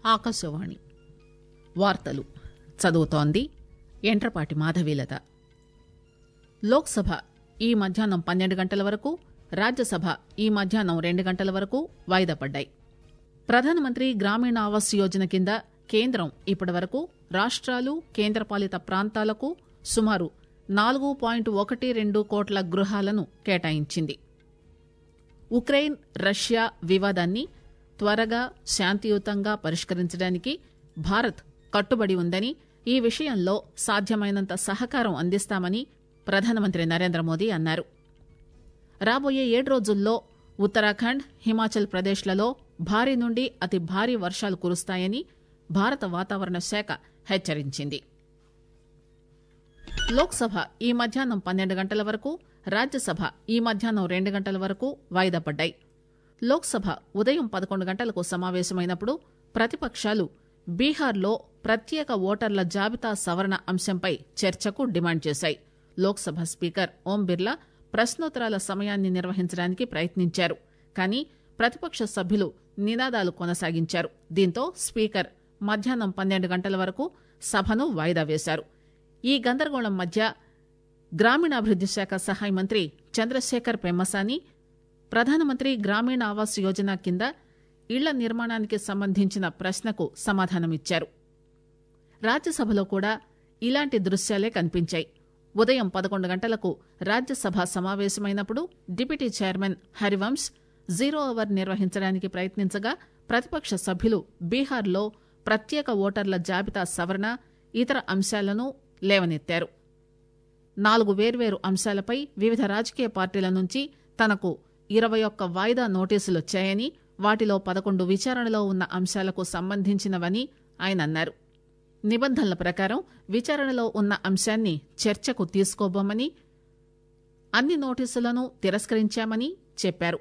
ఆకాశవాణి వార్తలు చదువుతోంది ఎంట్రపాటి మాధవీలత లోక్సభ ఈ మధ్యాహ్నం పన్నెండు గంటల వరకు రాజ్యసభ ఈ మధ్యాహ్నం రెండు గంటల వరకు వాయిదా పడ్డాయి ప్రధానమంత్రి గ్రామీణ ఆవాస్ యోజన కింద కేంద్రం ఇప్పటివరకు రాష్ట్రాలు కేంద్రపాలిత ప్రాంతాలకు సుమారు నాలుగు పాయింట్ ఒకటి రెండు కోట్ల గృహాలను కేటాయించింది ఉక్రెయిన్ రష్యా వివాదాన్ని త్వరగా శాంతియుతంగా పరిష్కరించడానికి భారత్ కట్టుబడి ఉందని ఈ విషయంలో సాధ్యమైనంత సహకారం అందిస్తామని ప్రధానమంత్రి నరేంద్ర మోదీ అన్నారు రాబోయే ఏడు రోజుల్లో ఉత్తరాఖండ్ హిమాచల్ ప్రదేశ్లలో భారీ నుండి అతి భారీ వర్షాలు కురుస్తాయని భారత వాతావరణ శాఖ హెచ్చరించింది లోక్సభ ఈ మధ్యాహ్నం పన్నెండు గంటల వరకు రాజ్యసభ ఈ మధ్యాహ్నం రెండు గంటల వరకు వాయిదా పడ్డాయి లోక్సభ ఉదయం పదకొండు గంటలకు సమావేశమైనప్పుడు ప్రతిపక్షాలు బీహార్లో ప్రత్యేక ఓటర్ల జాబితా సవరణ అంశంపై చర్చకు డిమాండ్ చేశాయి లోక్సభ స్పీకర్ ఓం బిర్లా ప్రశ్నోత్తరాల సమయాన్ని నిర్వహించడానికి ప్రయత్నించారు కానీ ప్రతిపక్ష సభ్యులు నినాదాలు కొనసాగించారు దీంతో స్పీకర్ మధ్యాహ్నం పన్నెండు గంటల వరకు సభను వాయిదా వేశారు ఈ గందరగోళం మధ్య గ్రామీణాభివృద్ది శాఖ సహాయ మంత్రి చంద్రశేఖర్ పెమ్మసాని ప్రధానమంత్రి గ్రామీణ ఆవాస్ యోజన కింద ఇళ్ల నిర్మాణానికి సంబంధించిన ప్రశ్నకు సమాధానమిచ్చారు రాజ్యసభలో కూడా ఇలాంటి దృశ్యాలే కనిపించాయి ఉదయం పదకొండు గంటలకు రాజ్యసభ సమావేశమైనప్పుడు deputy chairman Harivansh zero hour నిర్వహించడానికి ప్రయత్నించగా ప్రతిపక్ష సభ్యులు బీహార్లో ప్రత్యేక ఓటర్ల జాబితా సవరణ ఇతర అంశాలను లేవనెత్తారు నాలుగు వేర్వేరు అంశాలపై వివిధ రాజకీయ పార్టీల నుంచి తనకు ఇరవై ఒక్క వాయిదా నోటీసులొచ్చాయని వాటిలో పదకొండు విచారణలో ఉన్న అంశాలకు సంబంధించినవని ఆయన అన్నారు నిబంధనల ప్రకారం విచారణలో ఉన్న అంశాన్ని చర్చకు తీసుకోబోమని అన్ని నోటీసులను తిరస్కరించామని చెప్పారు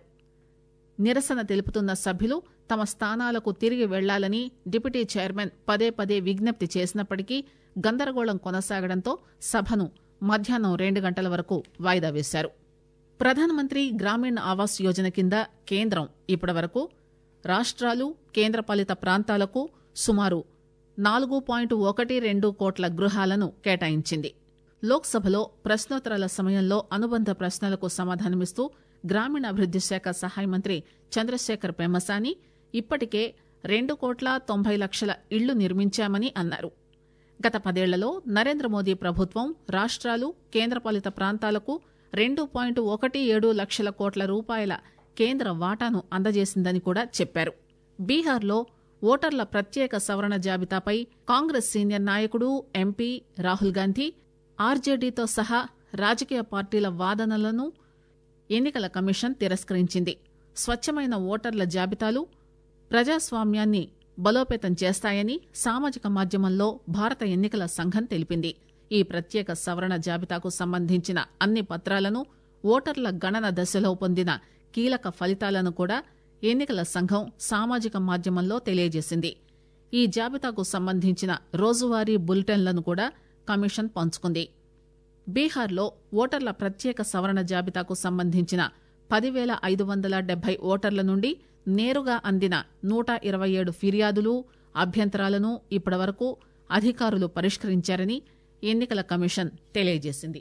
నిరసన తెలుపుతున్న సభ్యులు తమ స్థానాలకు తిరిగి వెళ్లాలని డిప్యూటీ చైర్మన్ పదే పదే విజ్ఞప్తి చేసినప్పటికీ గందరగోళం కొనసాగడంతో సభను మధ్యాహ్నం రెండు గంటల వరకు వాయిదా వేశారు ప్రధానమంత్రి గ్రామీణ ఆవాస్ యోజన కింద కేంద్రం ఇప్పటివరకు రాష్ట్రాలు కేంద్రపాలిత ప్రాంతాలకు సుమారు నాలుగు పాయింట్ ఒకటి రెండు కోట్ల గృహాలను కేటాయించింది లోక్సభలో ప్రశ్నోత్తరాల సమయంలో అనుబంధ ప్రశ్నలకు సమాధానమిస్తూ గ్రామీణాభివృద్ది శాఖ సహాయ మంత్రి చంద్రశేఖర్ పెమ్మసాని ఇప్పటికే రెండు కోట్ల తొంభై లక్షల ఇళ్లు నిర్మించామని అన్నారు గత పదేళ్లలో నరేంద్ర మోదీ ప్రభుత్వం రాష్ట్రాలు కేంద్రపాలిత ప్రాంతాలకు రెండు పాయింట్ ఒకటి ఏడు లక్షల కోట్ల రూపాయల కేంద్ర వాటాను అందజేసిందని కూడా చెప్పారు బీహార్లో ఓటర్ల ప్రత్యేక సవరణ జాబితాపై కాంగ్రెస్ సీనియర్ నాయకుడు ఎంపీ రాహుల్ గాంధీ ఆర్జేడీతో సహా రాజకీయ పార్టీల వాదనలను ఎన్నికల కమిషన్ తిరస్కరించింది స్వచ్ఛమైన ఓటర్ల జాబితాలు ప్రజాస్వామ్యాన్ని బలోపేతం చేస్తాయని సామాజిక మాధ్యమంలో భారత ఎన్నికల సంఘం తెలిపింది ఈ ప్రత్యేక సవరణ జాబితాకు సంబంధించిన అన్ని పత్రాలను ఓటర్ల గణన దశలో పొందిన కీలక ఫలితాలను కూడా ఎన్నికల సంఘం సామాజిక మాధ్యమంలో తెలియజేసింది ఈ జాబితాకు సంబంధించిన రోజువారీ బులెటిన్లను కూడా కమిషన్ పంచుకుంది బీహార్లో ఓటర్ల ప్రత్యేక సవరణ జాబితాకు సంబంధించిన పదివేల ఐదు వందల డెబ్బై ఓటర్ల నుండి నేరుగా అందిన నూట ఇరవై ఏడు ఫిర్యాదులు అభ్యంతరాలను ఇప్పటివరకు అధికారులు పరిష్కరించారని ఎన్నికల కమిషన్ తెలియజేసింది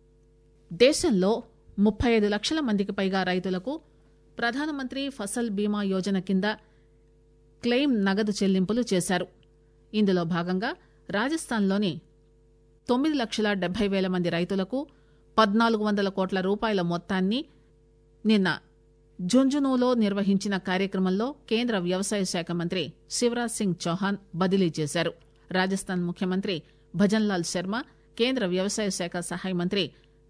దేశంలో ముప్పై ఐదు లక్షల మందికి పైగా రైతులకు ప్రధానమంత్రి ఫసల్ బీమా యోజన కింద క్లెయిమ్ నగదు చెల్లింపులు చేశారు ఇందులో భాగంగా రాజస్థాన్లోని తొమ్మిది లక్షల డెబ్బై వేల మంది రైతులకు పద్నాలుగు వందల కోట్ల రూపాయల మొత్తాన్ని నిన్న ఝుంఝునూలో నిర్వహించిన కార్యక్రమంలో కేంద్ర వ్యవసాయ శాఖ మంత్రి శివరాజ్ సింగ్ చౌహాన్ బదిలీ చేశారు రాజస్థాన్ ముఖ్యమంత్రి భజన్లాల్ శర్మ కేంద్ర వ్యవసాయ శాఖ సహాయ మంత్రి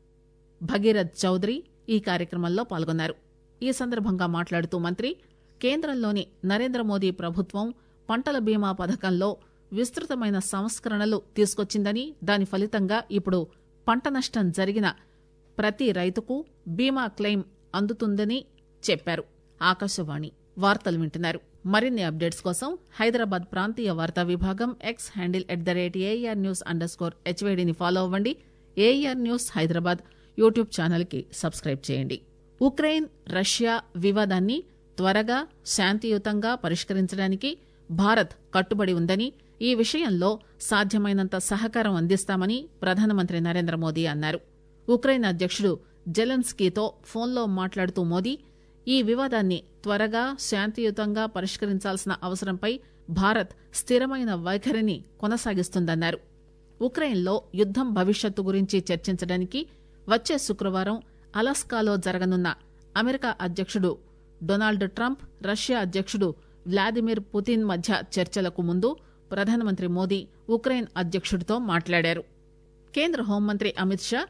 భగీరథ్ చౌదరి ఈ కార్యక్రమంలో పాల్గొన్నారు ఈ సందర్భంగా మాట్లాడుతూ మంత్రి కేంద్రంలోని నరేంద్ర మోదీ ప్రభుత్వం పంటల బీమా పథకంలో విస్తృతమైన సంస్కరణలు తీసుకొచ్చిందని దాని ఫలితంగా ఇప్పుడు పంట నష్టం జరిగిన ప్రతి రైతుకు బీమా క్లెయిమ్ అందుతుందని చెప్పారు ఆకాశవాణి వార్తలు వింటున్నారు మరిన్ని అప్డేట్స్ కోసం హైదరాబాద్ ప్రాంతీయ వార్తా విభాగం X handle at the rate AIR news underscore స్కోర్ హెచ్వేడిని ఫాలో అవ్వండి AIR news Hyderabad YouTube channel కి సబ్స్క్రైబ్ చేయండి ఉక్రెయిన్ రష్యా వివాదాన్ని త్వరగా శాంతియుతంగా పరిష్కరించడానికి భారత్ కట్టుబడి ఉందని ఈ విషయంలో సాధ్యమైనంత సహకారం అందిస్తామని ప్రధానమంత్రి నరేంద్ర మోదీ అన్నారు ఉక్రెయిన్ అధ్యక్షుడు జెలెన్స్కీతో ఫోన్లో మాట్లాడుతూ మోదీ ఈ వివాదాన్ని త్వరగా శాంతియుతంగా పరిష్కరించాల్సిన అవసరంపై భారత్ స్థిరమైన వైఖరిని కొనసాగిస్తుందన్నారు ఉక్రెయిన్లో యుద్దం భవిష్యత్తు గురించి చర్చించడానికి వచ్చే శుక్రవారం అలాస్కాలో జరగనున్న అమెరికా అధ్యక్షుడు డొనాల్డ్ ట్రంప్ రష్యా అధ్యక్షుడు వ్లాదిమిర్ పుతిన్ మధ్య చర్చలకు ముందు ప్రధానమంత్రి మోదీ ఉక్రెయిన్ అధ్యక్షుడితో మాట్లాడారు కేంద్ర హోంమంత్రి అమిత్ షా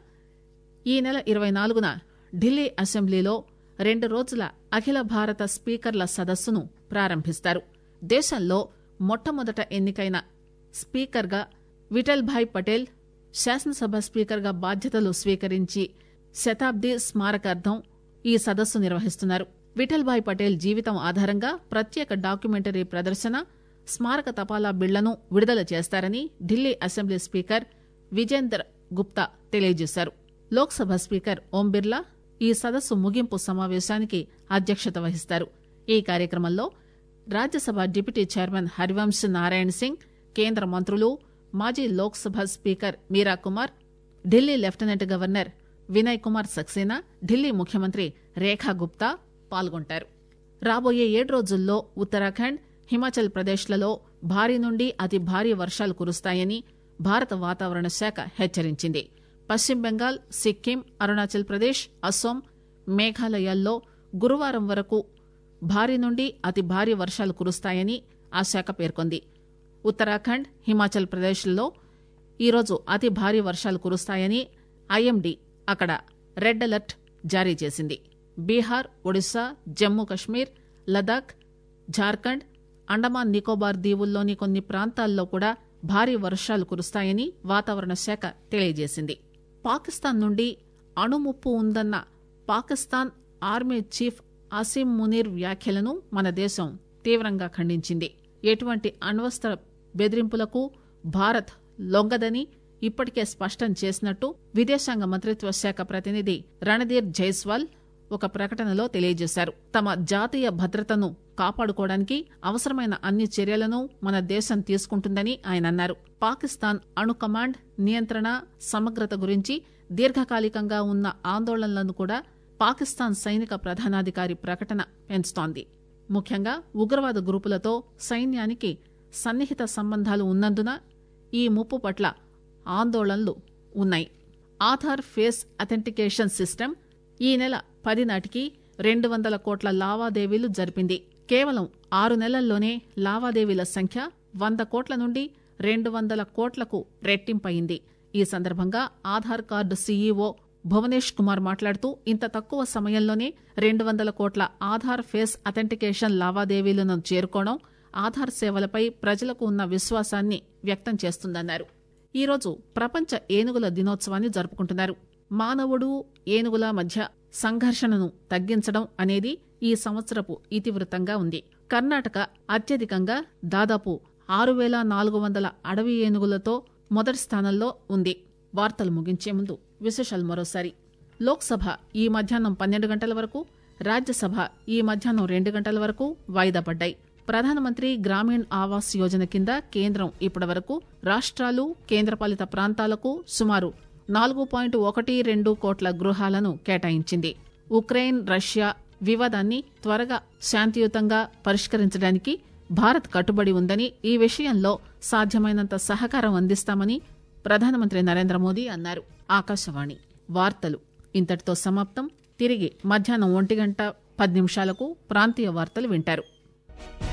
ఈ నెల ఇరవై నాలుగున ఢిల్లీ అసెంబ్లీలో రెండు రోజుల అఖిల భారత స్పీకర్ల సదస్సును ప్రారంభిస్తారు దేశంలో మొట్టమొదట ఎన్నికైన స్పీకర్గా విఠల్ భాయ్ పటేల్ శాసనసభ స్పీకర్గా బాధ్యతలు స్వీకరించి శతాబ్ది స్మారకార్థం ఈ సదస్సు నిర్వహిస్తున్నారు విఠల్ భాయ్ పటేల్ జీవితం ఆధారంగా ప్రత్యేక డాక్యుమెంటరీ ప్రదర్శన స్మారక తపాలా బిళ్లను విడుదల చేస్తారని ఢిల్లీ అసెంబ్లీ స్పీకర్ విజేందర్ గుప్తా తెలియజేశారు లోక్సభ స్పీకర్ ఓం బిర్లా ఈ సదస్సు ముగింపు సమావేశానికి అధ్యక్షత వహిస్తారు ఈ కార్యక్రమంలో రాజ్యసభ డిప్యూటీ చైర్మన్ హరివంశ్ నారాయణ్ సింగ్ కేంద్ర మంత్రులు మాజీ Lok Sabha speaker Meira Kumar Delhi lieutenant governor Vinay Kumar Saxena Delhi ముఖ్యమంత్రి రేఖా గుప్తా పాల్గొంటారు రాబోయే ఏడు రోజుల్లో ఉత్తరాఖండ్ హిమాచల్ ప్రదేశ్లలో భారీ నుండి అతి భారీ వర్షాలు కురుస్తాయని భారత వాతావరణ శాఖ హెచ్చరించింది పశ్చిమ బెంగాల్ సిక్కిం అరుణాచల్ ప్రదేశ్ అస్సోం మేఘాలయాల్లో గురువారం వరకు భారీ నుండి అతి భారీ వర్షాలు కురుస్తాయని ఆ శాఖ పేర్కొంది ఉత్తరాఖండ్ హిమాచల్ ప్రదేశ్లలో ఈరోజు అతి భారీ వర్షాలు కురుస్తాయని ఐఎండీ అక్కడ రెడ్ అలర్ట్ జారీ చేసింది బీహార్ ఒడిశా జమ్మూ కశ్మీర్ లదాఖ్ జార్ఖండ్ అండమాన్ నికోబార్ దీవుల్లోని కొన్ని ప్రాంతాల్లో కూడా భారీ వర్షాలు కురుస్తాయని వాతావరణ శాఖ తెలియజేసింది పాకిస్తాన్ నుండి అణుముప్పు ఉందన్న పాకిస్తాన్ ఆర్మీ చీఫ్ అసీం మునీర్ వ్యాఖ్యలను మన దేశం తీవ్రంగా ఖండించింది ఎటువంటి అణ్వస్త్ర బెదిరింపులకు భారత్ లొంగదని ఇప్పటికే స్పష్టం చేసినట్టు విదేశాంగ మంత్రిత్వ శాఖ ప్రతినిధి రణధీర్ జైస్వాల్ ఒక ప్రకటనలో తెలియజేశారు తమ జాతీయ భద్రతను కాపాడుకోవడానికి అవసరమైన అన్ని చర్యలను మన దేశం తీసుకుంటుందని ఆయన అన్నారు పాకిస్తాన్ అణు కమాండ్ నియంత్రణ సమగ్రత గురించి దీర్ఘకాలికంగా ఉన్న ఆందోళనలను కూడా పాకిస్తాన్ సైనిక ప్రధానాధికారి ప్రకటన పెంచుతోంది ముఖ్యంగా ఉగ్రవాద గ్రూపులతో సైన్యానికి సన్నిహిత సంబంధాలు ఉన్నందున ఈ ముప్పు పట్ల ఆందోళనలు ఉన్నాయి ఆధార్ ఫేస్ అథెంటికేషన్ సిస్టమ్ ఈ నెల పది నాటికి రెండు వందల కోట్ల లావాదేవీలు జరిపింది కేవలం ఆరు నెలల్లోనే లావాదేవీల సంఖ్య వంద కోట్ల నుండి రెండు వందల కోట్లకు రెట్టింపయింది ఈ సందర్భంగా ఆధార్ కార్డు సీఈఓ భువనేష్ కుమార్ మాట్లాడుతూ ఇంత తక్కువ సమయంలోనే రెండు వందల కోట్ల ఆధార్ ఫేస్ అథెంటికేషన్ లావాదేవీలను చేరుకోవడం ఆధార్ సేవలపై ప్రజలకు ఉన్న విశ్వాసాన్ని వ్యక్తం చేస్తుందన్నారు ఈరోజు ప్రపంచ ఏనుగుల దినోత్సవాన్ని జరుపుకుంటున్నారు మానవుడు ఏనుగుల మధ్య సంఘర్షణను తగ్గించడం అనేది ఈ సంవత్సరపు ఇతివృత్తంగా ఉంది కర్ణాటక అత్యధికంగా దాదాపు ఆరు వేల నాలుగు వందల అడవి ఏనుగులతో మొదటి స్థానంలో ఉంది వార్తలు ముగించే ముందు విశేషాలు మరోసారి లోక్సభ ఈ మధ్యాహ్నం పన్నెండు గంటల వరకు రాజ్యసభ ఈ మధ్యాహ్నం రెండు గంటల వరకు వాయిదా పడ్డాయి ప్రధానమంత్రి గ్రామీణ్ ఆవాస్ యోజన కింద కేంద్రం ఇప్పటివరకు రాష్ట్రాలు కేంద్రపాలిత ప్రాంతాలకు సుమారు నాలుగు పాయింట్ ఒకటి రెండు కోట్ల గృహాలను కేటాయించింది ఉక్రెయిన్ రష్యా వివాదాన్ని త్వరగా శాంతియుతంగా పరిష్కరించడానికి భారత్ కట్టుబడి ఉందని ఈ విషయంలో సాధ్యమైనంత సహకారం అందిస్తామని ప్రధానమంత్రి నరేంద్ర మోదీ అన్నారు ఆకాశవాణి వార్తలు ఇంతటితో సమాప్తం తిరిగి మధ్యాహ్నం ఒంటి గంట పది నిమిషాలకు ప్రాంతీయ వార్తలు వింటారు